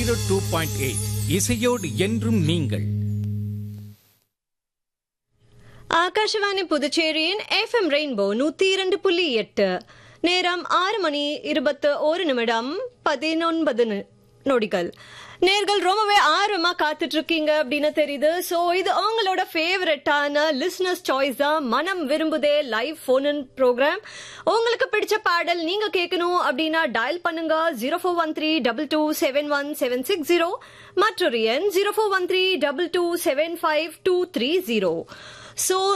zero two point eight இசையோடு என்றும் நீங்கள் ஆகாஷவாணி புதுச்சேரியின் எஃப்எம் ரெயின்போ நூத்தி இரண்டு புள்ளி எட்டு நேரம் ஆறு மணி இருபத்து ஒரு நிமிடம் பதினொன்பது நி- நொடிகள் நேர்கள் ரொம்பவே ஆர்வமா காத்துட்டு இருக்கீங்க அப்படின்னு தெரியுது சோ இது உங்களோட ஃபேவரட்டான லிஸ்னஸ் சாய்ஸ் தான் மனம் விரும்புதே லைவ் போன் இன் ப்ரோக்ராம் உங்களுக்கு பிடிச்ச பாடல் நீங்க கேட்கணும் அப்படின்னா டயல் பண்ணுங்க zero four one three double two seven one seven six zero மற்றொரு எண் zero four one three double two seven five two three zero so